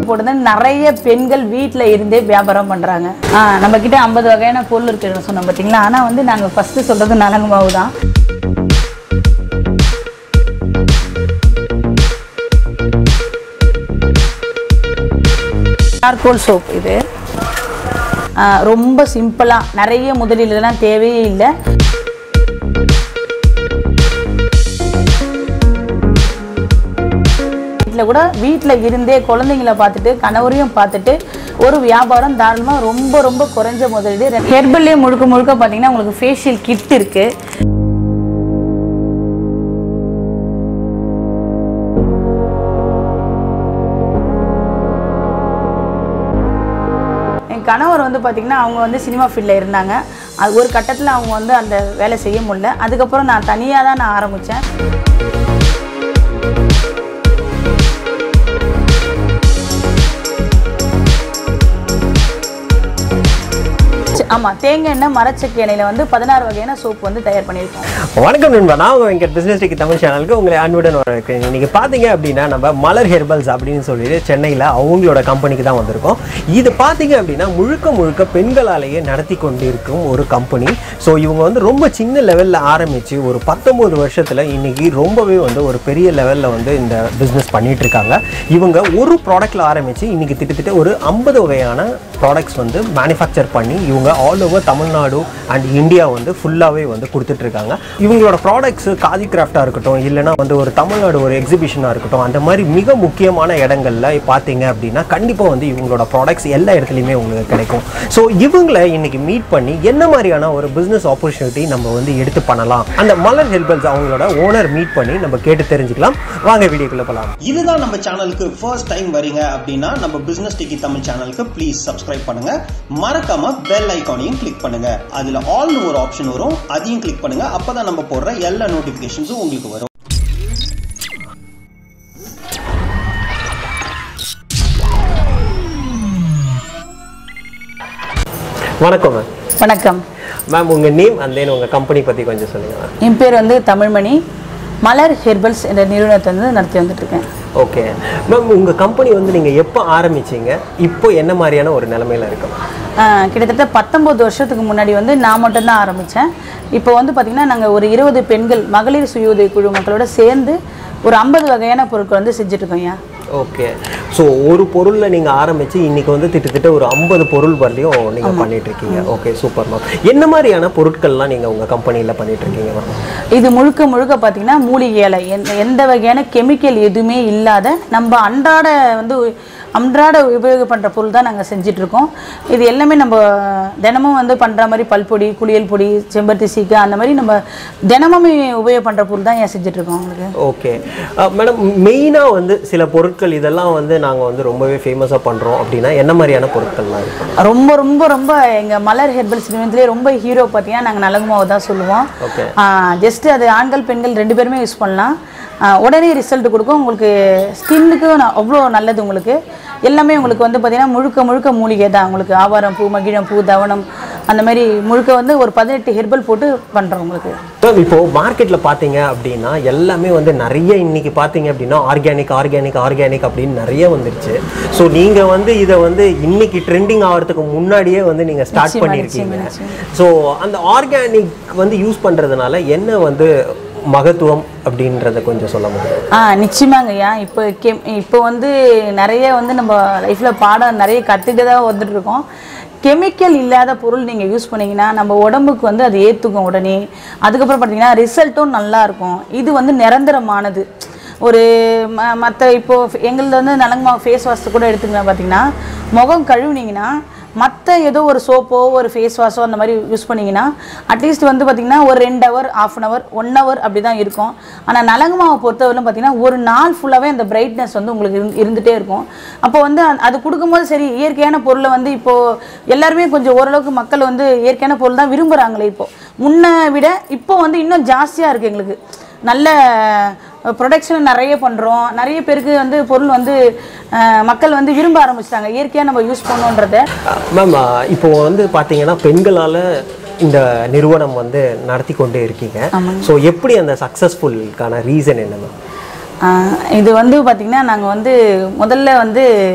போட்டு நிறைய பெண்கள் வீட்டில் இருந்தே வியாபாரம் பண்ணுறாங்க நம்ம கிட்ட ஐம்பது வகையான பொருள் இருக்குன்னு சொன்னோம் பார்த்தீங்களா ஆனால் வந்து நாங்கள் ஃபஸ்ட்டு சொல்கிறது நலங்கு மாவு தான் சார்கோல் சோப் இது ஆ, ரொம்ப சிம்பிளாக நிறைய முதலீடுலாம் தேவையே இல்லை வீட்டில் கூட வீட்டில் இருந்தே குழந்தைங்கள பார்த்துட்டு கணவரையும் பார்த்துட்டு ஒரு வியாபாரம் தாராளமாக ரொம்ப ரொம்ப குறைஞ்ச முதலீடு ஹெர்பல்லே முழுக்க முழுக்க பார்த்தீங்கன்னா உங்களுக்கு ஃபேஷியல் கிட் இருக்குது என் கணவர் வந்து பார்த்திங்கன்னா அவங்க வந்து சினிமா ஃபீல்டில் இருந்தாங்க அது ஒரு கட்டத்தில் அவங்க வந்து அந்த வேலை செய்ய முடியல அதுக்கப்புறம் நான் தனியாக தான் நான் ஆரம்பித்தேன் ஆமாம் தேங்காய் எண்ணெய் மரச்செக்கு எண்ணெயில் வந்து பதினாறு வகையான சோப்பு வந்து தயார் பண்ணியிருக்கோம் வணக்கம் நண்பா நான் உங்க வெங்கட் பிசினஸ் டெக் தமிழ் சேனலுக்கு உங்களை அன்புடன் வரவேற்கிறேன் இன்னைக்கு பார்த்தீங்க அப்படின்னா நம்ம மலர் ஹெர்பல்ஸ் அப்படின்னு சொல்லிட்டு சென்னையில் அவங்களோட கம்பெனிக்கு தான் வந்திருக்கோம் இது பார்த்தீங்க அப்படின்னா முழுக்க முழுக்க பெண்களாலேயே நடத்தி கொண்டு இருக்கும் ஒரு கம்பெனி ஸோ இவங்க வந்து ரொம்ப சின்ன லெவலில் ஆரம்பித்து ஒரு பத்தொம்போது வருஷத்தில் இன்னைக்கு ரொம்பவே வந்து ஒரு பெரிய லெவலில் வந்து இந்த பிஸ்னஸ் பண்ணிட்டு இருக்காங்க இவங்க ஒரு ப்ராடக்ட்டில் ஆரம்பித்து இன்னைக்கு கிட்டத்தட்ட ஒரு ஐம்பது வகையான ப்ராடக்ட்ஸ் வந்து மேனுஃபேக்சர் பண்ணி இவங்க all over Tamil Nadu and India வந்து ஃபுல்லாகவே வந்து கொடுத்துட்டு இருக்காங்க இவங்களோட ப்ராடக்ட்ஸ் காதி கிராஃப்டாக இருக்கட்டும் இல்லைனா வந்து ஒரு தமிழ்நாடு ஒரு எக்ஸிபிஷனாக இருக்கட்டும் அந்த மாதிரி மிக முக்கியமான இடங்கள்ல பார்த்தீங்க அப்படின்னா கண்டிப்பாக வந்து இவங்களோட ப்ராடக்ட்ஸ் எல்லா இடத்துலையுமே உங்களுக்கு கிடைக்கும் ஸோ இவங்களை இன்னைக்கு மீட் பண்ணி என்ன மாதிரியான ஒரு பிஸ்னஸ் ஆப்பர்ச்சுனிட்டி நம்ம வந்து எடுத்து பண்ணலாம் அந்த மலர் ஹெல்பல்ஸ் அவங்களோட ஓனர் மீட் பண்ணி நம்ம கேட்டு தெரிஞ்சுக்கலாம் வாங்க வீடியோக்குள்ள போகலாம் இதுதான் நம்ம சேனலுக்கு ஃபர்ஸ்ட் டைம் வரீங்க அப்படின்னா நம்ம பிசினஸ் டிக்கி தமிழ் சேனலுக்கு ப்ளீஸ் சப்ஸ்கிரைப் பண்ணுங்க மறக்காம பெல் ஐக்கானையும் கிளிக் பண்ணுங்க அதுல ஆல்னு ஒரு ஆப்ஷன் வரும் அதையும் கிளிக் பண்ணுங்க அப்பதான் நம்ம போடுற எல்லா நோட்டிபிகேஷன்ஸும் உங்களுக்கு வரும் வணக்கம் மேம் வணக்கம் மேம் உங்கள் நேம் அண்ட் தென் உங்கள் கம்பெனி பற்றி கொஞ்சம் சொல்லுங்கள் மேம் என் பேர் வந்து தமிழ்மணி மலர் ஹெர்பல்ஸ் என்ற நிறுவனத்தை வந்து நடத்தி வந்துட்டு இருக்கேன் ஓகே மேம் உங்கள் கம்பெனி வந்து நீங்கள் எப்போ ஆரம்பிச்சீங்க இப்போ என்ன மாதிரியான ஒரு நிலமையில இருக்கு ஆஹ் கிட்டத்தட்ட பத்தொம்பது வருஷத்துக்கு முன்னாடி வந்து நான் மட்டும்தான் ஆரம்பித்தேன் இப்போ வந்து பார்த்திங்கன்னா நாங்கள் ஒரு இருபது பெண்கள் மகளிர் சுய உதவி குழு மக்களோட சேர்ந்து ஒரு ஐம்பது வகையான பொருட்கள் வந்து செஞ்சுட்ருக்கோம் ஐயா ஓகே ஸோ ஒரு பொருளில் நீங்கள் ஆரம்பித்து இன்னைக்கு வந்து கிட்டத்தட்ட ஒரு ஐம்பது பொருள் வரலையும் நீங்கள் பண்ணிட்டு இருக்கீங்க ஓகே சூப்பர் மேம் என்ன மாதிரியான பொருட்கள்லாம் நீங்கள் உங்கள் கம்பெனியில் பண்ணிட்டு இருக்கீங்க மேம் இது முழுக்க முழுக்க பார்த்தீங்கன்னா மூலிகை இலை எந்த எந்த வகையான கெமிக்கல் எதுவுமே இல்லாத நம்ம அன்றாட வந்து அன்றாட உபயோகம் பண்ணுற பொருள் தான் நாங்கள் செஞ்சிட்ருக்கோம் இது எல்லாமே நம்ம தினமும் வந்து பண்ணுற மாதிரி பல்பொடி குளியல் பொடி செம்பருத்தி சீக்கா அந்த மாதிரி நம்ம தினமுமே உபயோகம் பண்ணுற பொருள் தான் ஏன் செஞ்சிட்ருக்கோம் உங்களுக்கு ஓகே மேடம் மெயினாக வந்து சில பொருட்கள் இதெல்லாம் வந்து நாங்கள் வந்து ரொம்பவே ஃபேமஸாக பண்ணுறோம் அப்படின்னா என்ன மாதிரியான பொருட்கள்லாம் இருக்கும் ரொம்ப ரொம்ப ரொம்ப எங்கள் மலர் ஹெர்பல்ஸ் நிறுவனத்திலே ரொம்ப ஹீரோ பார்த்தீங்கன்னா நாங்கள் நலங்கு மாவு தான் சொல்லுவோம் ஓகே ஜஸ்ட் அது ஆண்கள் பெண்கள் ரெண்டு பேருமே யூஸ் பண்ணலாம் ஆ, உடனே ரிசல்ட் கொடுக்கும் உங்களுக்கு ஸ்கின்னுக்கு அவ்வளோ நல்லது உங்களுக்கு எல்லாமே உங்களுக்கு வந்து பார்த்தீங்கன்னா முழுக்க முழுக்க மூலிகை தான் உங்களுக்கு ஆவாரம் பூ மகிழம் பூ தவனம் அந்த மாதிரி முழுக்க வந்து ஒரு பதினெட்டு ஹெர்பல் போட்டு பண்ணுறோம் உங்களுக்கு மேம் இப்போ மார்க்கெட்டில் பார்த்தீங்க அப்படின்னா எல்லாமே வந்து நிறைய இன்னைக்கு பார்த்தீங்க அப்படின்னா ஆர்கானிக் ஆர்கானிக் ஆர்கானிக் அப்படின்னு நிறைய வந்துருச்சு ஸோ நீங்கள் வந்து இதை வந்து இன்னைக்கு ட்ரெண்டிங் ஆகிறதுக்கு முன்னாடியே வந்து நீங்கள் ஸ்டார்ட் நிச்சயமா, பண்ணியிருக்கீங்க நிச்சயமா, ஸோ அந்த ஆர்கானிக் வந்து யூஸ் பண்ணுறதுனால என்ன வந்து மகத்துவம் அப்படின்றத கொஞ்சம் சொல்ல முடியும் ஆ நிச்சயமாங்கய்யா இப்போ கெம் இப்போ வந்து நிறைய வந்து நம்ம லைஃப்பில் பாடம் நிறைய கற்றுட்டு தான் வந்துட்டு இருக்கோம் கெமிக்கல் இல்லாத பொருள் நீங்கள் யூஸ் பண்ணீங்கன்னா நம்ம உடம்புக்கு வந்து அது ஏற்றுக்கும் உடனே அதுக்கப்புறம் பார்த்தீங்கன்னா ரிசல்ட்டும் நல்லா இருக்கும் இது வந்து நிரந்தரமானது ஒரு ம மற்ற இப்போது எங்களது வந்து நலங்கு ஃபேஸ் வாஷ் கூட எடுத்துக்கலாம் பார்த்தீங்கன்னா முகம் கழுவுனீங்கன்னா மற்ற ஏதோ ஒரு சோப்போ ஒரு ஃபேஸ் வாஷோ அந்த மாதிரி யூஸ் பண்ணிங்கன்னா அட்லீஸ்ட் வந்து பார்த்திங்கன்னா ஒரு ரெண்டு hour half an hour one hour அப்படி தான் இருக்கும் ஆனால் நலங்கு மாவை பொறுத்தவரையிலும் பார்த்தீங்கன்னா ஒரு நாள் ஃபுல்லாகவே அந்த பிரைட்னஸ் வந்து உங்களுக்கு இருந்து இருந்துகிட்டே இருக்கும் அப்போ வந்து அந்த- அது கொடுக்கும்போது சரி இயற்கையான பொருளை வந்து இப்போது எல்லாருமே கொஞ்சம் ஓரளவுக்கு மக்கள் வந்து இயற்கையான பொருள் தான் விரும்புகிறாங்களே இப்போ முன்னை விட இப்போ வந்து இன்னும் ஜாஸ்தியாக இருக்குது எங்களுக்கு நல்ல ப்ரொடக்ஷன் நிறைய பண்ணுறோம் நிறைய பேருக்கு வந்து பொருள் வந்து அஹ், மக்கள் வந்து விரும்ப ஆரம்பிச்சிட்டாங்க இயற்கையாக நம்ம யூஸ் பண்ணோன்றத மேம் இப்போ வந்து பார்த்தீங்கன்னா பெண்களால் இந்த நிறுவனம் வந்து நடத்தி கொண்டே இருக்கீங்க ஸோ எப்படி அந்த சக்ஸஸ்ஃபுல்கான ரீசன் என்ன மேம் ஆஹ் இது வந்து பார்த்திங்கன்னா நாங்கள் வந்து முதல்ல வந்து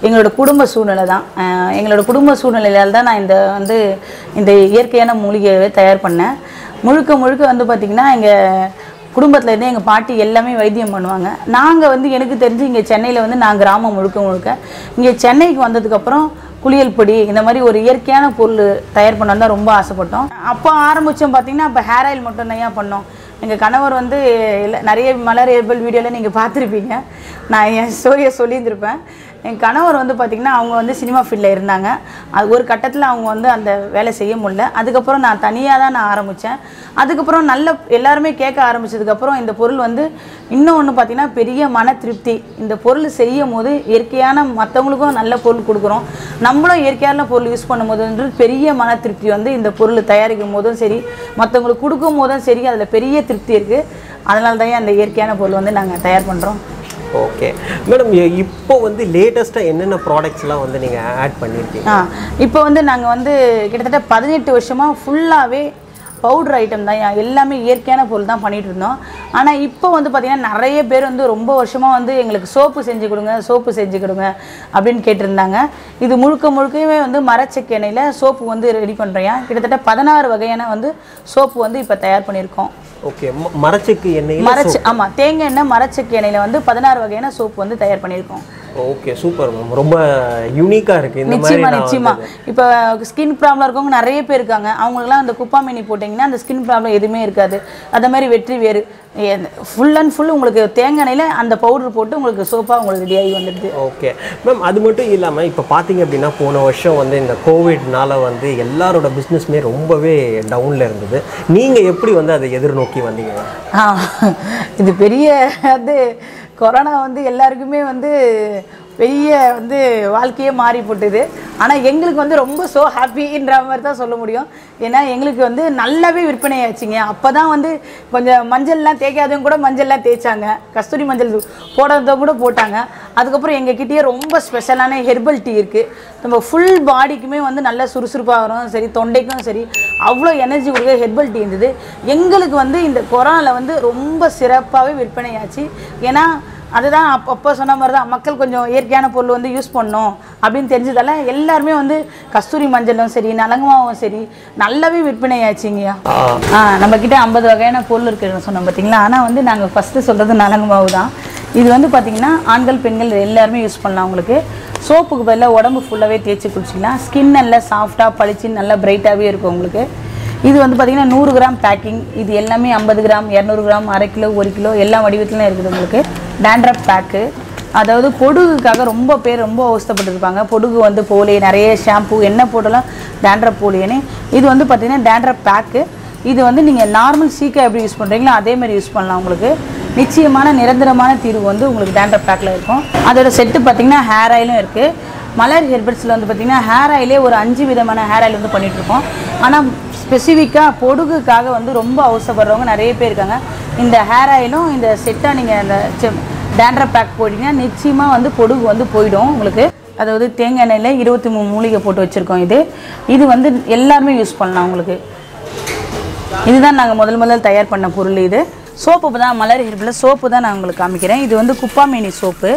எங்களோட குடும்ப சூழ்நிலை தான் அஹ் எங்களோட குடும்ப சூழ்நிலையால் தான் நான் இந்த வந்து இந்த இயற்கையான மூலிகையை தயார் பண்ணேன் முழுக்க முழுக்க வந்து பார்த்திங்கன்னா எங்கள் குடும்பத்துல இருந்து எங்கள் பாட்டி எல்லாமே வைத்தியம் பண்ணுவாங்க நாங்கள் வந்து எனக்கு தெரிஞ்சு இங்கே சென்னையில் வந்து நான் கிராமம் முழுக்க முழுக்க இங்கே சென்னைக்கு வந்ததுக்கப்புறம் குளியல் பொடி இந்த மாதிரி ஒரு இயற்கையான பொருள் தயார் பண்ண தான் ரொம்ப ஆசைப்பட்டோம் அப்போ ஆரம்பித்தோம் பார்த்தீங்கன்னா அப்போ ஹேர் ஆயில் மட்டும் தான் பண்ணோம் எங்கள் கணவர் வந்து இல்ல- நிறைய மலர் ஏர்பல் வீடியோவில் நீங்கள் பார்த்துருப்பீங்க நான் என் ஸ்டோரியை சொல்லியிருந்திருப்பேன் என் கணவர் வந்து பார்த்திங்கன்னா அவங்க வந்து சினிமா ஃபீல்டில் இருந்தாங்க அது ஒரு கட்டத்தில் அவங்க வந்து அந்த வேலை செய்ய முடியல அதுக்கப்புறம் நான் தனியாக தான் நான் ஆரம்பித்தேன் அதுக்கப்புறம் நல்ல எல்லாருமே கேட்க ஆரம்பிச்சதுக்கப்புறம் இந்த பொருள் வந்து இன்னும் ஒன்று பார்த்திங்கன்னா பெரிய மன திருப்தி இந்த பொருள் செய்யும் போது இயற்கையான மற்றவங்களுக்கும் நல்ல பொருள் கொடுக்குறோம் நம்மளும் இயற்கையான பொருள் யூஸ் பண்ணும்போதுன்றது பெரிய மன திருப்தி வந்து இந்த பொருள் தயாரிக்கும் போதும் சரி மற்றவங்களுக்கு கொடுக்கும் போதும் சரி அதில் பெரிய திருப்தி இருக்குது அதனால தான் அந்த இயற்கையான பொருள் வந்து நாங்கள் தயார் பண்ணுறோம் ஓகே மேடம் இப்போ வந்து லேட்டஸ்ட்டாக என்னென்ன ப்ராடக்ட்ஸ்லாம் வந்து நீங்கள் ஆட் பண்ணியிருக்கீங்க ஆ இப்போ வந்து நாங்கள் வந்து கிட்டத்தட்ட பதினெட்டு வருஷமாக ஃபுல்லாகவே பவுடர் ஐட்டம் தான் யா- எல்லாமே இயற்கையான பொருள் தான் பண்ணிட்டு இருந்தோம் ஆனால் இப்போ வந்து பார்த்திங்கன்னா நிறைய பேர் வந்து ரொம்ப வருஷமாக வந்து எங்களுக்கு சோப்பு செஞ்சு கொடுங்க சோப்பு செஞ்சு கொடுங்க அப்படின்னு கேட்டிருந்தாங்க இது முழுக்க முழுக்கவே வந்து மரச்செக்கு எண்ணெயில் சோப்பு வந்து ரெடி பண்ணுறோம் கிட்டத்தட்ட பதினாறு வகையான வந்து சோப்பு வந்து இப்போ தயார் பண்ணியிருக்கோம் ஓகே மரச்செக்கு எண்ணெயில் மரச்சு ஆமாம் தேங்காய் எண்ணெய் மரச்செக்கு எண்ணெயில் வந்து பதினாறு வகையான சோப்பு வந்து தயார் பண்ணியிருக்கோம் ஓகே சூப்பர் மேம் ரொம்ப யூனிக்காக இருக்குது இந்த மாதிரி நிச்சயமா நான் நிச்சயமா இப்போ ஸ்கின் ப்ராப்ளம் இருக்கவங்க நிறைய பேர் இருக்காங்க அவங்களுக்குலாம் அந்த குப்பாமேனி போட்டிங்கன்னா அந்த ஸ்கின் ப்ராப்ளம் எதுவுமே இருக்காது அந்த மாதிரி வெற்றி வேறு ஃபுல் அண்ட் ஃபுல் உங்களுக்கு தேங்காய் எண்ணெயில அந்த பவுடர் போட்டு உங்களுக்கு சோப்பாக உங்களுக்கு ரெடியாகி வந்துடுது ஓகே மேம் அது மட்டும் இல்லாமல் இப்போ பார்த்தீங்க அப்படின்னா போன வருஷம் வந்து இந்த கோவிட்னால வந்து எல்லாரோட பிஸ்னஸ்மே ரொம்பவே டவுனில் இருந்தது நீங்கள் எப்படி வந்து அதை எதிர்நோக்கி வந்தீங்க ஆ இது பெரிய வந்து கொரோனா வந்து எல்லாருக்குமே வந்து பெரிய வந்து வாழ்க்கையே மாறி போட்டுது ஆனால் எங்களுக்கு வந்து ரொம்ப ஸோ ஹாப்பின்ற மாதிரி தான் சொல்ல முடியும் ஏன்னா எங்களுக்கு வந்து நல்லாவே விற்பனை ஆச்சுங்க அப்போ தான் வந்து கொஞ்சம் மஞ்சள்லாம் தேய்க்காதவங்க கூட மஞ்சள்லாம் தேய்ச்சாங்க கஸ்தூரி மஞ்சள் போடாதவங்க கூட போட்டாங்க அதுக்கப்புறம் எங்ககிட்டயே ரொம்ப ஸ்பெஷலான ஹெர்பல் டீ இருக்குது நம்ம ஃபுல் பாடிக்குமே வந்து நல்ல சுறுசுறுப்பாகிறோம் சரி தொண்டைக்கும் சரி அவ்வளோ எனர்ஜி கொடுக்க ஹெர்பல் டீ இருந்தது எங்களுக்கு வந்து இந்த கொரோனாவில் வந்து ரொம்ப சிறப்பாகவே விற்பனையாச்சு ஏன்னா அதுதான் அப்போ அப்போ சொன்ன மாதிரி தான் மக்கள் கொஞ்சம் இயற்கையான பொருள் வந்து யூஸ் பண்ணணும் அப்படின்னு தெரிஞ்சதால எல்லாருமே வந்து கஸ்தூரி மஞ்சளும் சரி நலங்குமாவும் சரி நல்லாவே விற்பனையாச்சுங்கய்யா ஆ நம்ம கிட்ட ஐம்பது வகையான பொருள் இருக்குன்னு சொன்னோம் பார்த்தீங்களா ஆனால் வந்து நாங்கள் ஃபஸ்ட்டு சொல்கிறது நலங்கு மாவு தான் இது வந்து பார்த்தீங்கன்னா ஆண்கள் பெண்கள் எல்லாருமே யூஸ் பண்ணலாம் உங்களுக்கு சோப்புக்கு பதிலாக உடம்பு ஃபுல்லாகவே தேய்ச்சி குளிச்சிக்கலாம் ஸ்கின் நல்லா சாஃப்டாக பளிச்சு நல்லா பிரைட்டாகவே இருக்கும் உங்களுக்கு இது வந்து பார்த்தீங்கன்னா நூறு கிராம் பேக்கிங் இது எல்லாமே ஐம்பது கிராம் இரநூறு கிராம் அரை கிலோ ஒரு கிலோ எல்லா வடிவத்திலும் இருக்குது உங்களுக்கு டேண்ட்ரப் பேக்கு அதாவது பொடுகுக்காக ரொம்ப பேர் ரொம்ப அவஸ்தப்பட்டிருப்பாங்க பொடுகு வந்து போலே நிறைய ஷாம்பு என்ன போட்டாலும் டேண்ட்ரப் போலியேன்னு இது வந்து பார்த்தீங்கன்னா டேண்ட்ரப் பேக்கு இது வந்து நீங்கள் நார்மல் சீக்கா எப்படி யூஸ் பண்ணுறீங்களோ அதே மாதிரி யூஸ் பண்ணலாம் உங்களுக்கு நிச்சயமான நிரந்தரமான தீர்வு வந்து உங்களுக்கு டேண்ட்ரப் பேக்கில் இருக்கும் அதோட செட்டு பார்த்தீங்கன்னா ஹேர் ஆயிலும் இருக்குது மலர் ஹெர்பல்ஸில் வந்து பார்த்தீங்கன்னா ஹேர் ஆயிலே ஒரு அஞ்சு விதமான ஹேர் ஆயில் வந்து பண்ணிட்டு இருக்கோம் ஆனால் ஸ்பெசிஃபிக்காக பொடுகுக்காக வந்து ரொம்ப அவசரப்படுறவங்க நிறைய பேர் இருக்காங்க இந்த ஹேர் ஆயிலும் இந்த செட்டாக நீங்கள் அந்த டேண்ட்ரப் பேக் போட்டிங்கன்னா நிச்சயமாக வந்து பொடுகு வந்து போயிடும் உங்களுக்கு அதாவது தேங்காய் எண்ணெயில் இருபத்தி மூணு மூலிகை போட்டு வச்சுருக்கோம் இது இது வந்து எல்லாருமே யூஸ் பண்ணலாம் உங்களுக்கு இதுதான் நாங்கள் முதல் முதல் தயார் பண்ண பொருள் இது சோப்பு தான் மலர் ஹெர்பில் சோப்பு தான் நான் உங்களுக்கு காமிக்கிறேன் இது வந்து குப்பாமேனி சோப்பு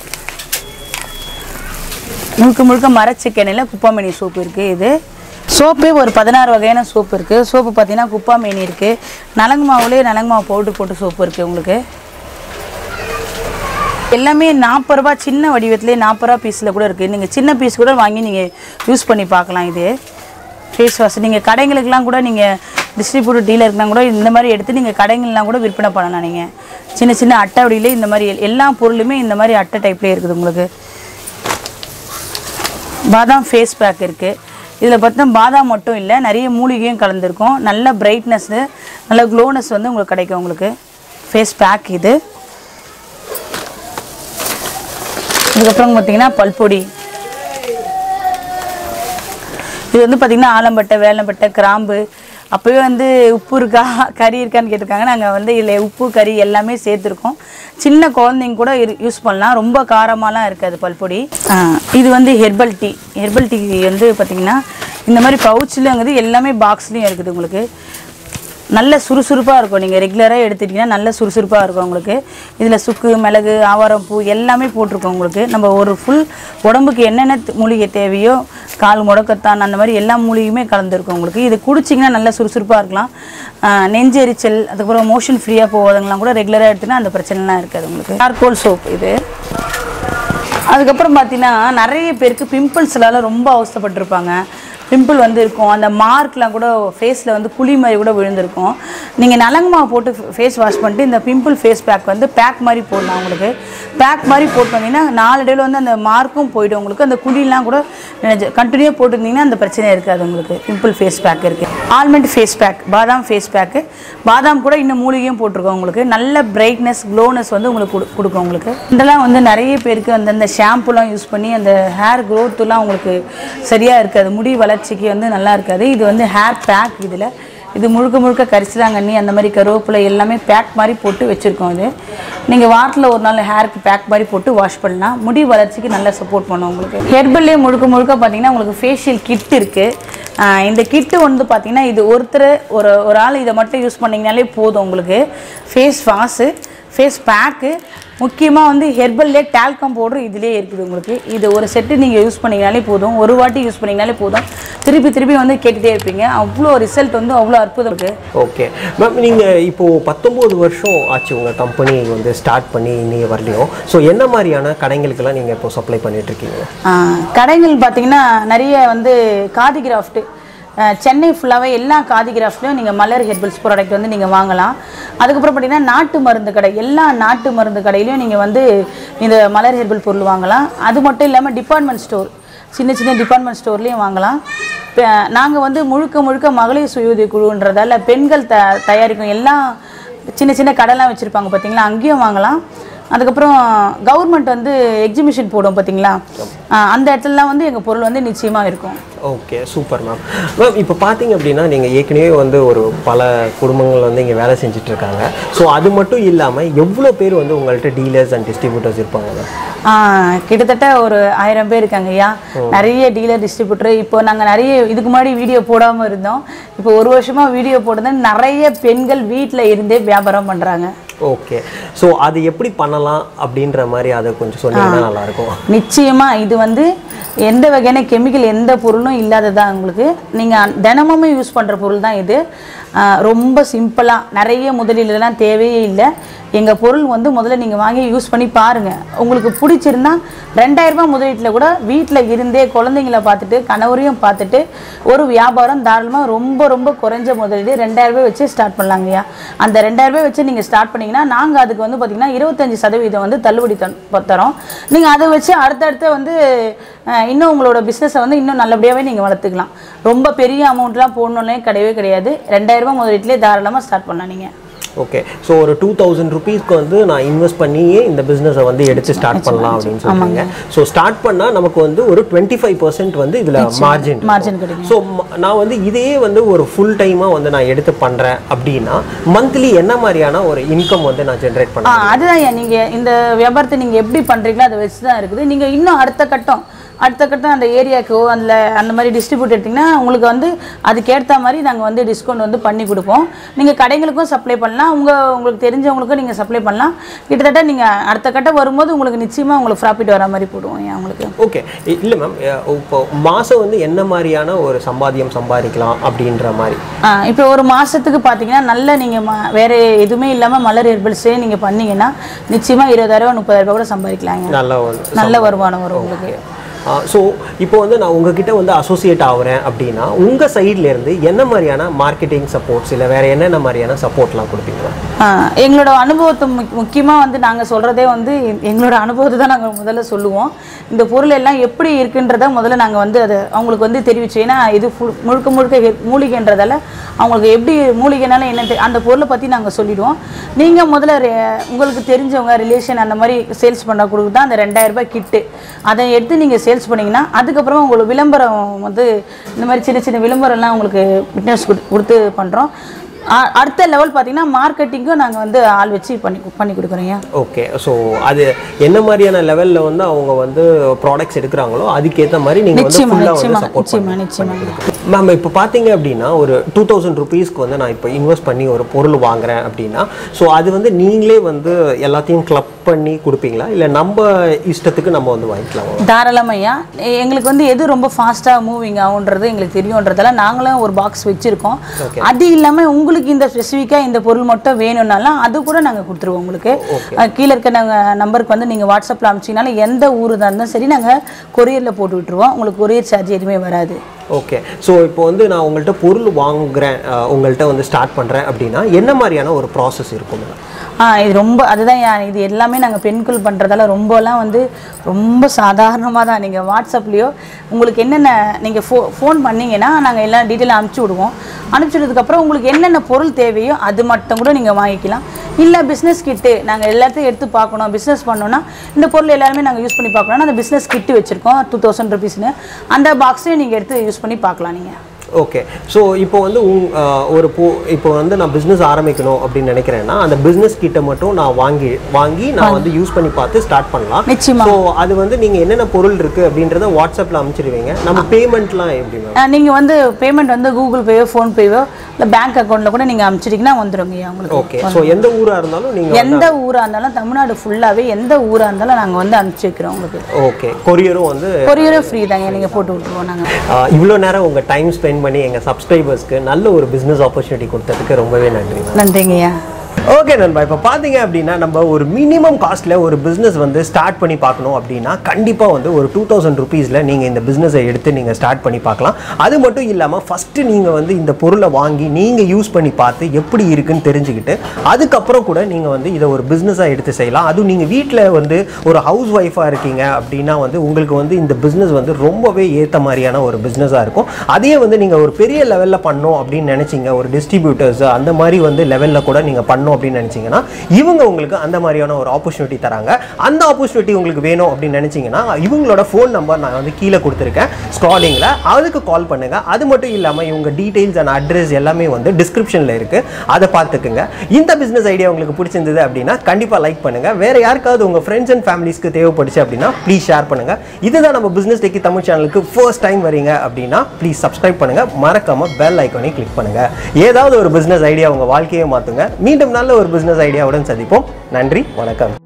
முழுக்க முழுக்க மரச்சிக்கெண்ணில் குப்பாமேனி சோப்பு இருக்குது இது சோப்பே ஒரு பதினாறு வகையான சோப்பு இருக்குது சோப்பு பார்த்தீங்கன்னா குப்பாமேனி இருக்குது நலங்கு மாவுலேயே நலங்கு மாவு பவுடர் போட்டு சோப்பு இருக்குது உங்களுக்கு எல்லாமே நாற்பது ரூபா சின்ன வடிவத்திலே நாற்பது ரூபா பீஸில் கூட இருக்குது நீங்கள் சின்ன பீஸ் கூட வாங்கி நீங்கள் யூஸ் பண்ணி பார்க்கலாம் இது ஃபேஸ் வாஷ் நீங்கள் கடைங்களுக்கெலாம் கூட நீங்கள் டிஸ்ட்ரிபியூட்டர் டீலருக்குலாம் கூட இந்த மாதிரி எடுத்து நீங்கள் கடைங்கள்லாம் கூட விற்பனை பண்ணலாம் நீங்கள் சின்ன சின்ன அட்டை வடியிலே இந்த மாதிரி எல்- எல்லா பொருளுமே இந்த மாதிரி அட்டை டைப்லேயே இருக்குது உங்களுக்கு பாதாம் ஃபேஸ் பேக் இருக்குது இதில் பார்த்தா பாதாம் மட்டும் இல்லை நிறைய மூலிகையும் கலந்துருக்கும் நல்ல பிரைட்னஸ்ஸு நல்ல க்ளோனஸ் வந்து உங்களுக்கு கிடைக்கும் உங்களுக்கு ஃபேஸ் பேக் இது இதுக்கப்புறம் பார்த்தீங்கன்னா பல்பொடி இது வந்து பார்த்திங்கன்னா ஆலம்பட்டை வேலம்பட்டை கிராம்பு அப்போவே வந்து உப்பு இருக்கா கறி இருக்கான்னு கேட்டிருக்காங்க நாங்கள் வந்து இதில் உப்பு கறி எல்லாமே சேர்த்துருக்கோம் சின்ன குழந்தைங்க கூட யூஸ் பண்ணலாம் ரொம்ப காரமாலாம் இருக்காது பல்பொடி ஆ, இது வந்து ஹெர்பல் டீ ஹெர்பல் டீ வந்து பார்த்திங்கன்னா இந்த மாதிரி பவுச்லேங்கிறது எல்லாமே பாக்ஸ்லேயும் இருக்குது உங்களுக்கு நல்ல சுறுசுறுப்பாக இருக்கும் நீங்கள் ரெகுலராக எடுத்துட்டிங்கன்னா நல்ல சுறுசுறுப்பாக இருக்கும் உங்களுக்கு இதில் சுக்கு மிளகு ஆவாரம் பூ எல்லாமே போட்டிருக்கோம் உங்களுக்கு நம்ம ஒரு ஃபுல் உடம்புக்கு என்னென்ன த- மூலிகை தேவையோ கால் முடக்கத்தான் அந்த மாதிரி எல்லா மூலிகையுமே கலந்துருக்கும் உங்களுக்கு இது குடிச்சிங்கன்னா நல்ல சுறுசுறுப்பாக இருக்கலாம் ஆஹ் நெஞ்செரிச்சல் அதுக்கப்புறம் மோஷன் ஃப்ரீயாக போவதெல்லாம் கூட ரெகுலராக எடுத்துனா அந்த பிரச்சனைலாம் இருக்காது உங்களுக்கு சார்கோல் சோப் இது அதுக்கப்புறம் பார்த்தீங்கன்னா நிறைய பேருக்கு பிம்பிள்ஸ்லால ரொம்ப அவஸ்தைப்பட்டிருப்பாங்க பிம்பிள் வந்து இருக்கும் அந்த மார்க்லாம் கூட ஃபேஸில் வந்து குழி மாதிரி கூட விழுந்திருக்கும் நீங்கள் நலங்கு மாவு போட்டு ஃபேஸ் வாஷ் பண்ணிட்டு இந்த பிம்பிள் ஃபேஸ் பேக் வந்து பேக் மாதிரி போடலாம் உங்களுக்கு பேக் மாதிரி போட்டு வந்தீங்கன்னா நாளடைவில் வந்து அந்த மார்க்கும் போயிடும் உங்களுக்கு அந்த குழிலாம் கூட கண்டினியூவாக போட்டுருந்தீங்கன்னா அந்த பிரச்சனை இருக்காது உங்களுக்கு பிம்பிள் ஃபேஸ் பேக் இருக்குது ஆல்மண்ட் ஃபேஸ் பேக் பாதாம் ஃபேஸ் பேக்கு பாதாம் கூட இன்னும் மூலிகையும் போட்டிருக்கோம் உங்களுக்கு நல்ல பிரைட்னஸ் க்ளோனஸ் வந்து உங்களுக்கு கொடு- கொடுக்கும் உங்களுக்கு இதெல்லாம் வந்து நிறைய பேருக்கு அந்த அந்த ஷாம்புலாம் யூஸ் பண்ணி அந்த ஹேர் க்ரோத்துலாம் உங்களுக்கு சரியாக இருக்காது முடி வளர்ச்சிக்கு வந்து நல்லா இருக்காது இது வந்து ஹேர் பேக் இதில் இது முழுக்க முழுக்க கரிசலாங்கண்ணி அந்த மாதிரி கருவேப்பிலை எல்லாமே பேக் மாதிரி போட்டு வச்சுருக்கோம் இது நீங்கள் வாரத்தில் ஒரு நாள் ஹேருக்கு பேக் மாதிரி போட்டு வாஷ் பண்ணலாம் முடி வளர்ச்சிக்கு நல்லா சப்போர்ட் பண்ணும் உங்களுக்கு ஹெர்பல்லே முழுக்க முழுக்க பார்த்தீங்கன்னா உங்களுக்கு ஃபேஷியல் கிட் இருக்குது இந்த கிட்டு வந்து பார்த்தீங்கன்னா இது ஒருத்தர் ஒரு ஒரு ஆள் இதை மட்டும் யூஸ் பண்ணிங்கனாலே போதும் உங்களுக்கு ஃபேஸ் வாஷு ஃபேஸ் பேக்கு முக்கியமாக வந்து ஹெர்பல்லே டால்கம் பவுடர் இதிலே இருக்குது உங்களுக்கு இது ஒரு செட்டு நீங்கள் யூஸ் பண்ணிங்கனாலே போதும் ஒரு வாட்டி யூஸ் பண்ணிங்கனாலே போதும் திருப்பி திருப்பி வந்து கேட்டுகிட்டே இருப்பீங்க அவ்வளோ ரிசல்ட் வந்து அவ்வளோ அற்புதம் இருக்குது ஓகே மேம் நீங்கள் இப்போது பத்தொம்போது வருஷம் ஆச்சு உங்கள் கம்பெனி வந்து ஸ்டார்ட் பண்ணி இன்னைய வரலையும் ஸோ என்ன மாதிரியான கடைங்களுக்கெல்லாம் நீங்கள் இப்போ சப்ளை பண்ணிகிட்ருக்கீங்க ஆஹ் கடைகள் பார்த்தீங்கன்னா நிறைய வந்து காதி கிராஃப்ட்டு சென்னை ஃபுல்லாகவே எல்லா காதி கிராஃப்ட்லையும் நீங்கள் மலர் ஹெர்பல்ஸ் ப்ராடக்ட் வந்து நீங்கள் வாங்கலாம் அதுக்கப்புறம் பார்த்தீங்கன்னா நாட்டு மருந்து கடை எல்லா நாட்டு மருந்து கடையிலையும் நீங்கள் வந்து இந்த மலர் ஹெர்பல் பொருள் வாங்கலாம் அது மட்டும் இல்லாமல் டிபார்ட்மெண்ட் ஸ்டோர் சின்ன சின்ன டிபார்ட்மெண்ட் ஸ்டோர்லேயும் வாங்கலாம் நாங்கள் வந்து முழுக்க முழுக்க மகளிர் சுய உதவி குழுன்றதால பெண்கள் த தயாரிக்கும் எல்லா சின்ன சின்ன கடைலாம் வச்சுருப்பாங்க பார்த்தீங்களா அங்கேயும் வாங்கலாம் அதுக்கப்புறம் கவர்மெண்ட் வந்து எக்ஸிபிஷன் போடும் பார்த்தீங்களா ஆஹ் அந்த இடத்துலலாம் வந்து எங்கள் பொருள் வந்து நிச்சயமாக இருக்கும் ஓகே சூப்பர் மேம் மேம் இப்போ பார்த்தீங்க அப்படின்னா நீங்கள் ஏற்கனவே வந்து ஒரு பல குடும்பங்கள் வந்து இங்கே வேலை செஞ்சுட்டு இருக்காங்க ஸோ அது மட்டும் இல்லாமல் எவ்வளோ பேர் வந்து உங்கள்கிட்ட டீலர்ஸ் அண்ட் டிஸ்ட்ரிபியூட்டர்ஸ் இருப்பாங்க மேம் ஆஹ் கிட்டத்தட்ட ஒரு ஆயிரம் பேர் இருக்காங்க ஐயா நிறைய டீலர் டிஸ்ட்ரிபியூட்டர் இப்போ நாங்கள் நிறைய இதுக்கு முன்னாடி வீடியோ போடாமல் இருந்தோம் இப்போ ஒரு வருஷமாக வீடியோ போடுறது நிறைய பெண்கள் வீட்டில் இருந்தே வியாபாரம் பண்ணுறாங்க ஓகே ஸோ அது எப்படி பண்ணலாம் அப்படின்ற மாதிரி அதை கொஞ்சம் சொன்னீங்கன்னா நல்லாயிருக்கும் நிச்சயமா இது வந்து எந்த வகையான கெமிக்கல் எந்த பொருளும் இல்லாததா உங்களுக்கு நீங்கள் தினமுமே யூஸ் பண்ணுற பொருள் தான் இது ஆஹ் ரொம்ப சிம்பிளாக நிறைய முதலீடுலாம் தேவையே இல்லை எங்கள் பொருள் வந்து முதல்ல நீங்கள் வாங்கி யூஸ் பண்ணி பாருங்கள் உங்களுக்கு பிடிச்சிருந்தா ரெண்டாயிரம் ரூபாய் முதலீட்டில் கூட வீட்டில் இருந்தே குழந்தைங்கள பார்த்துட்டு கணவரையும் பார்த்துட்டு ஒரு வியாபாரம் தாராளமாக ரொம்ப ரொம்ப குறைஞ்ச முதலீடு ரெண்டாயிரம் ரூபாய் வச்சு ஸ்டார்ட் பண்ணலாங்கய்யா அந்த ரெண்டாயிரம் ரூபாய் வச்சு நீங்கள் ஸ்டார்ட் பண்ணீங்கன்னா நாங்கள் அதுக்கு வந்து பார்த்தீங்கன்னா இருபத்தஞ்சி சதவீதம் வந்து தள்ளுபடி தன் தரோம் நீங்கள் அதை வச்சு அடுத்தடுத்து வந்து அஹ், இன்னும் உங்களோட பிஸ்னஸை வந்து இன்னும் நல்லபடியாகவே நீங்கள் வளர்த்துக்கலாம் ரொம்ப பெரிய அமௌண்ட்லாம் போடணுன்னே கிடையவே கிடையாது ரெண்டாயிரம் ரூபாய் முதலீட்டிலே தாராளமாக ஸ்டார்ட் பண்ணலாம் நீங்கள் ஓகே ஸோ ஒரு டூ தௌசண்ட் ருபீஸ்க்கு வந்து நான் இன்வெஸ்ட் பண்ணியே இந்த பிஸ்னஸை வந்து எடுத்து ஸ்டார்ட் பண்ணலாம் அப்படின்னு சொல்லுவாங்க ஸோ ஸ்டார்ட் பண்ணால் நமக்கு வந்து ஒரு டுவெண்ட்டி ஃபைவ் பர்சன்ட் வந்து இதில் மார்ஜின் மார்ஜின் கிடைக்கும் ஸோ நான் வந்து இதையே வந்து ஒரு ஃபுல் டைமாக வந்து நான் எடுத்து பண்ணுறேன் அப்படின்னா மந்த்லி என்ன மாதிரியான ஒரு இன்கம் வந்து நான் ஜென்ரேட் ஆ பண்ணேன் அதுதான் ஐயா நீங்கள் இந்த வியாபாரத்தை நீங்கள் எப்படி பண்ணுறீங்களோ அதை வச்சு தான் இருக்குது நீங்கள் இன்னும் அடுத்த கட்டம் அடுத்த கட்டம் அந்த ஏரியாக்கோ அதில் அந்த மாதிரி டிஸ்ட்ரிபியூட் எடுத்திங்கன்னா உங்களுக்கு வந்து அதுக்கேற்ற மாதிரி நாங்கள் வந்து டிஸ்கவுண்ட் வந்து பண்ணி கொடுப்போம் நீங்கள் கடைங்களுக்கும் சப்ளை பண்ணலாம் உங்கள் உங்களுக்கு தெரிஞ்சவங்களுக்கும் நீங்கள் சப்ளை பண்ணலாம் கிட்டத்தட்ட நீங்கள் அடுத்த கட்டம் வரும்போது உங்களுக்கு நிச்சயமாக உங்களுக்கு ப்ராஃபிட் வர மாதிரி போடுவோம் ஐயா உங்களுக்கு ஓகே இல்லை மேம் இப்போ மாதம் வந்து என்ன மாதிரியான ஒரு சம்பாத்தியம் சம்பாதிக்கலாம் அப்படின்ற மாதிரி ஆ, இப்போ ஒரு மாதத்துக்கு பார்த்தீங்கன்னா நல்ல நீங்கள் ம வேறு எதுவுமே இல்லாமல் மலர் ஹெர்பல்ஸே நீங்கள் பண்ணீங்கன்னா நிச்சயமாக இருபதாயிரம் முப்பதாயிரம் கூட சம்பாதிக்கலாங்க நல்ல வந்து நல்ல வருமானம் வரும் உங்களுக்கு ஸோ இப்போ வந்து நான் உங்ககிட்ட வந்து அசோசியேட் ஆகுறேன் அப்படின்னா உங்கள் சைட்லேருந்து என்ன மாதிரியான மார்க்கெட்டிங் சப்போர்ட்ஸ் இல்லை வேறு என்னென்ன மாதிரியான சப்போர்ட்லாம் கொடுப்பீங்க ஆ, எங்களோட அனுபவத்தை முக் முக்கியமாக வந்து நாங்கள் சொல்கிறதே வந்து எ- எங்களோட அனுபவத்தை தான் நாங்கள் முதல்ல சொல்லுவோம் இந்த பொருள் எல்லாம் எப்படி இருக்குன்றத முதல்ல நாங்கள் வந்து அதை அவங்களுக்கு வந்து தெரிவிச்சோம் ஏன்னா இது full- முழுக்க முழுக்க ஹெ- மூலிகைன்றதால அவங்களுக்கு எப்படி மூலிகைனால என்ன தெ- அந்த பொருளை பற்றி நாங்கள் சொல்லிடுவோம் நீங்கள் முதல்ல ரெ- உங்களுக்கு தெரிஞ்சவங்க ரிலேஷன் அந்த மாதிரி சேல்ஸ் பண்ண கொடுக்குறது தான் அந்த ரெண்டாயிரம் ரூபாய் கிட்டு அதை எடுத்து நீங்கள் சேல்ஸ் பண்ணீங்கன்னா அதுக்கப்புறமா உங்களுக்கு விளம்பரம் வந்து இந்த மாதிரி சின்ன சின்ன விளம்பரம்லாம் உங்களுக்கு விட்னஸ் கொடுத்து பண்ணுறோம் அ- அடுத்த லெவல் பார்த்தீங்கன்னா மார்க்கெட்டிங்கும் நாங்கள் வந்து ஆள் வச்சு பண்ணி பண்ணி கொடுக்குறோங்க ஓகே ஸோ அது என்ன மாதிரியான லெவலில் வந்து அவங்க வந்து ப்ராடக்ட்ஸ் எடுக்கிறாங்களோ அதுக்கேற்ற மாதிரி நீங்கள் வந்து நிச்சயமா ஃபுல்லாக வந்து நிச்சயமா சப்போர்ட் நிச்சயமா நிச்சயமா மேம் இப்போ பார்த்தீங்க அப்படின்னா ஒரு டூ தௌசண்ட் ருபீஸ்க்கு வந்து நான் இப்போ இன்வெஸ்ட் பண்ணி ஒரு பொருள் வாங்குறேன் அப்படின்னா ஸோ அது வந்து நீங்களே வந்து எல்லாத்தையும் கிளப் பண்ணி கொடுப்பீங்களா இல்லை நம்ம இஷ்டத்துக்கு நம்ம வந்து வாங்கிக்கலாம் தாராளமையா எ- எங்களுக்கு வந்து எது ரொம்ப ஃபாஸ்ட்டாக மூவிங் ஆகுன்றது எங்களுக்கு தெரியுன்றதால நாங்களும் ஒரு பாக்ஸ் வச்சுருக்கோம் அது இல்லாமல் உங்களுக்கு இந்த ஸ்பெசிஃபிக்காக இந்த பொருள் மட்டும் வேணும்னாலும் அது கூட நாங்கள் கொடுத்துருவோம் உங்களுக்கு அஹ் கீழே இருக்க நாங்கள் நம்பருக்கு வந்து நீங்கள் வாட்ஸ்அப்பில் அனுப்பிச்சிங்கனாலும் எந்த ஊர் தான் இருந்தாலும் சரி நாங்கள் கொரியரில் போட்டு விட்டுருவோம் உங்களுக்கு கொரியர் சார்ஜ் எதுவுமே வராது ஓகே ஸோ இப்போ வந்து நான் உங்கள்கிட்ட பொருள் வாங்குறேன் அஹ், உங்கள்கிட்ட வந்து ஸ்டார்ட் பண்ணுறேன் அப்படின்னா என்ன மாதிரியான ஒரு ப்ராசஸ் இருக்கும் மேடம் ஆ இது ரொம்ப அதுதான் யா- இது எல்லாமே நாங்கள் பெண்கள் பண்ணுறதால ரொம்பலாம் வந்து ரொம்ப சாதாரணமாக தான் நீங்கள் வாட்ஸ்அப்லேயோ உங்களுக்கு என்னென்ன நீங்கள் ஃபோ ஃபோன் பண்ணீங்கன்னா நாங்கள் எல்லா டீட்டெயிலும் அனுப்பிச்சி விடுவோம் அனுப்பிச்சி விட்டதுக்கப்புறம் உங்களுக்கு என்னென்ன பொருள் தேவையோ அது மட்டும் கூட நீங்கள் வாங்கிக்கலாம் இல்லை பிஸ்னஸ் கிட்டு நாங்கள் எல்லாத்தையும் எடுத்து பார்க்கணும் பிஸ்னஸ் பண்ணோன்னா இந்த பொருள் எல்லாருமே நாங்கள் யூஸ் பண்ணி பார்க்கணும்னா அந்த பிஸ்னஸ் கிட்டு வச்சுருக்கோம் டூ தௌசண்ட் ருபீஸ்னு அந்த பாக்ஸையும் நீங்கள் எடுத்து யூஸ் பண்ணி பார்க்கலாம் நீங்கள் ஓகே ஸோ இப்போ வந்து உங் அஹ், ஒரு போ இப்போ வந்து நான் பிஸ்னஸ் ஆரம்பிக்கணும் அப்படின்னு நினைக்கிறேன்னா அந்த பிஸ்னஸ் கிட்ட மட்டும் நான் வாங்கி வாங்கி நான் வந்து யூஸ் பண்ணி பார்த்து ஸ்டார்ட் பண்ணலாம் நிச்சயமா. ஸோ அது வந்து நீங்கள் என்னென்ன பொருள் இருக்குது அப்படின்றத வாட்ஸ்அப்பில் அனுப்பிச்சிடுவீங்க நம்ம பேமெண்ட்லாம் எப்படி மேம் நீங்கள் வந்து பேமெண்ட் வந்து கூகுள் பேவோ ஃபோன்பேவோ இல்லை பேங்க் அக்கௌண்ட்டில் கூட நீங்கள் அனுப்பிச்சிட்டிங்கன்னா வந்துடுங்க உங்களுக்கு ஓகே ஸோ எந்த ஊராக இருந்தாலும் நீங்கள் எந்த ஊரா இருந்தாலும் தமிழ்நாடு ஃபுல்லாவே எந்த ஊரா இருந்தாலும் நாங்க வந்து அனுப்பிச்சு வைக்கிறோம் உங்களுக்கு ஓகே கொரியரும் வந்து கொரியரும் ஃப்ரீ தாங்க நீங்க போட்டு விட்டுருவோம் நாங்க ஆஹ் இவ்வளோ நேரம் உங்கள் டைம் ஸ்பெண்ட் பண்ணி எங்கள் சப்ஸ்கிரைபர்ஸ்க்கு நல்ல ஒரு பிஸ்னஸ் ஆப்பர்ச்சுனிட்டி கொடுத்ததுக்கு ரொம்பவே நன்றி மேம் நன்றிங்கய்யா ஓகே நண்பா இப்போ பார்த்தீங்க அப்படின்னா நம்ம ஒரு மினிமம் காஸ்ட்டில் ஒரு பிஸ்னஸ் வந்து ஸ்டார்ட் பண்ணி பார்க்கணும் அப்படின்னா கண்டிப்பாக வந்து ஒரு டூ தௌசண்ட் ருபீஸில் நீங்கள் இந்த பிஸ்னஸை எடுத்து நீங்கள் ஸ்டார்ட் பண்ணி பார்க்கலாம் அது மட்டும் இல்லாமல் ஃபஸ்ட்டு நீங்கள் வந்து இந்த பொருளை வாங்கி நீங்கள் யூஸ் பண்ணி பார்த்து எப்படி இருக்குன்னு தெரிஞ்சுக்கிட்டு அதுக்கப்புறம் கூட நீங்கள் வந்து இதை ஒரு பிஸ்னஸாக எடுத்து செய்யலாம் அதுவும் நீங்கள் வீட்டில் வந்து ஒரு ஹவுஸ் ஒய்ஃபாக இருக்கீங்க அப்படின்னா வந்து உங்களுக்கு வந்து இந்த பிஸ்னஸ் வந்து ரொம்பவே ஏற்ற மாதிரியான ஒரு பிஸ்னஸாக இருக்கும் அதையே வந்து நீங்கள் ஒரு பெரிய லெவலில் பண்ணோம் அப்படின்னு நினச்சிங்க ஒரு டிஸ்ட்ரிபியூட்டர்ஸ் அந்த மாதிரி வந்து லெவலில் கூட நீங்கள் பண்ணோம் அப்படின்னு நினச்சிங்கன்னா இவங்க உங்களுக்கு அந்த மாதிரியான ஒரு ஆப்பர்ச்சுனிட்டி தராங்க அந்த ஆப்பர்ச்சுனிட்டி உங்களுக்கு வேணும் அப்படின்னு நினச்சிங்கன்னா இவங்களோட ஃபோன் நம்பர் நான் வந்து கீழே கொடுத்துருக்கேன் ஸ்க்ராலிங்கில் அதுக்கு கால் பண்ணுங்கள் அது மட்டும் இல்லாமல் இவங்க டீட்டெயில்ஸ் அண்ட் அட்ரஸ் எல்லாமே வந்து டிஸ்கிரிப்ஷனில் இருக்குது அதை பார்த்துக்குங்க இந்த பிஸ்னஸ் ஐடியா உங்களுக்கு பிடிச்சிருந்தது அப்படின்னா கண்டிப்பாக லைக் பண்ணுங்கள் வேறு யாருக்காவது உங்கள் ஃப்ரெண்ட்ஸ் அண்ட் ஃபேமிலிஸ்க்கு தேவைப்படுச்சு அப்படின்னா ப்ளீஸ் ஷேர் பண்ணுங்கள் இதுதான் நம்ம பிஸ்னஸ் டெக்கி தமிழ் சேனலுக்கு ஃபர்ஸ்ட் டைம் வரீங்க அப்படின்னா ப்ளீஸ் சப்ஸ்கிரைப் பண்ணுங்கள் மறக்காமல் பெல் ஐக்கானை கிளிக் பண்ணுங்கள் ஏதாவது ஒரு பிஸ்னஸ் ஐடியா உங்கள் வாழ்க்கையை மாற்றுங்க மீண்டும் நல்ல ஒரு பிஸ்னஸ் ஐடியாவுடன் சந்திப்போம் நன்றி வணக்கம்